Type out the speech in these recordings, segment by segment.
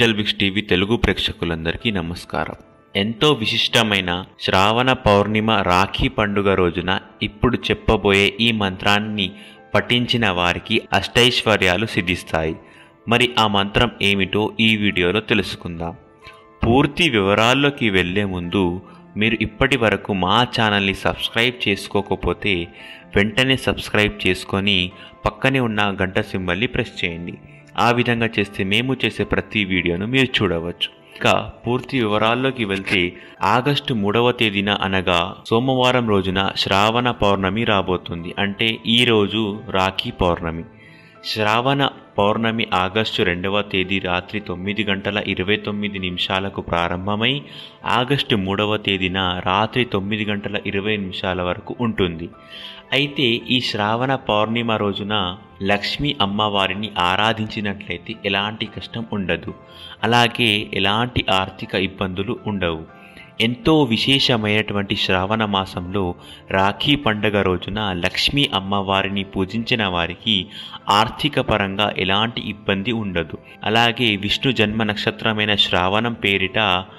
digital Vicks TV Telugu ప్రేక్షకులందరికీ నమస్కారం ఎంతో విశిష్టమైన శ్రావణ పౌర్ణిమ రాఖీ పండుగ రోజున ఇప్పుడు చెప్పబోయే ఈ మంత్రాన్ని పఠించిన వారికి అష్టైశ్వర్యాలు సిద్ధిస్తాయి మరి ఆ మంత్రం ఏమిటో ఈ వీడియోలో తెలుసుకుందాం పూర్తి వివరాల్లోకి వెళ్ళే ముందు మీరు ఇప్పటి వరకు మా ఛానల్ని సబ్స్క్రైబ్ చేసుకోకపోతే వెంటనే సబ్స్క్రైబ్ చేసుకొని పక్కనే ఉన్న గంట సింబల్ని ప్రెస్ చేయండి ఆ విధంగా చేస్తే మేము చేసే ప్రతి వీడియోను మీరు చూడవచ్చు ఇక పూర్తి వివరాల్లోకి వెళ్తే ఆగస్టు మూడవ తేదీన అనగా సోమవారం రోజున శ్రావణ పౌర్ణమి రాబోతుంది అంటే ఈ రోజు రాఖీ పౌర్ణమి శ్రావణ పౌర్ణమి ఆగస్టు రెండవ తేదీ రాత్రి తొమ్మిది గంటల ఇరవై తొమ్మిది నిమిషాలకు ప్రారంభమై ఆగస్టు మూడవ తేదీన రాత్రి తొమ్మిది గంటల ఇరవై నిమిషాల వరకు ఉంటుంది అయితే ఈ శ్రావణ పౌర్ణిమ రోజున లక్ష్మీ అమ్మవారిని ఆరాధించినట్లయితే ఎలాంటి కష్టం ఉండదు అలాగే ఎలాంటి ఆర్థిక ఇబ్బందులు ఉండవు ఎంతో విశేషమైనటువంటి శ్రావణ మాసంలో రాఖీ పండగ రోజున లక్ష్మీ అమ్మవారిని పూజించిన వారికి ఆర్థిక పరంగా ఎలాంటి ఇబ్బంది ఉండదు అలాగే విష్ణు జన్మ నక్షత్రమైన శ్రావణం పేరిట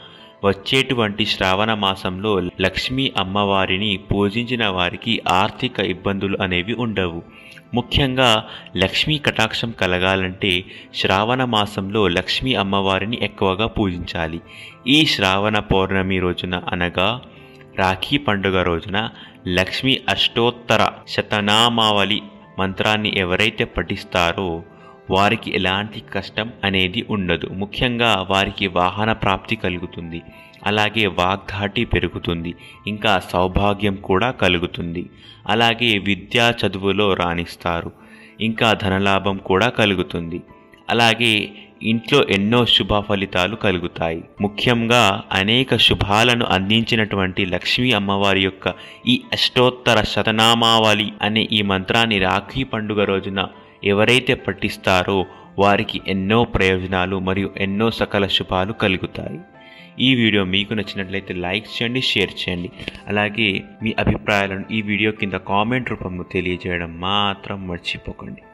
వచ్చేటువంటి శ్రావణ మాసంలో లక్ష్మీ అమ్మవారిని పూజించిన వారికి ఆర్థిక ఇబ్బందులు అనేవి ఉండవు ముఖ్యంగా లక్ష్మీ కటాక్షం కలగాలంటే శ్రావణ మాసంలో లక్ష్మీ అమ్మవారిని ఎక్కువగా పూజించాలి ఈ శ్రావణ పౌర్ణమి రోజున అనగా రాఖీ పండుగ రోజున లక్ష్మీ అష్టోత్తర శతనామావళి మంత్రాన్ని ఎవరైతే పఠిస్తారో వారికి ఎలాంటి కష్టం అనేది ఉండదు ముఖ్యంగా వారికి వాహన ప్రాప్తి కలుగుతుంది అలాగే వాగ్ధాటి పెరుగుతుంది ఇంకా సౌభాగ్యం కూడా కలుగుతుంది అలాగే విద్యా చదువులో రాణిస్తారు ఇంకా ధనలాభం కూడా కలుగుతుంది అలాగే ఇంట్లో ఎన్నో శుభ ఫలితాలు కలుగుతాయి ముఖ్యంగా అనేక శుభాలను అందించినటువంటి లక్ష్మీ అమ్మవారి యొక్క ఈ అష్టోత్తర శతనామావళి అనే ఈ మంత్రాన్ని రాఖీ పండుగ రోజున ఎవరైతే పఠిస్తారో వారికి ఎన్నో ప్రయోజనాలు మరియు ఎన్నో సకల శుభాలు కలుగుతాయి ఈ వీడియో మీకు నచ్చినట్లయితే లైక్ చేయండి షేర్ చేయండి అలాగే మీ అభిప్రాయాలను ఈ వీడియో కింద కామెంట్ రూపంలో తెలియజేయడం మాత్రం మర్చిపోకండి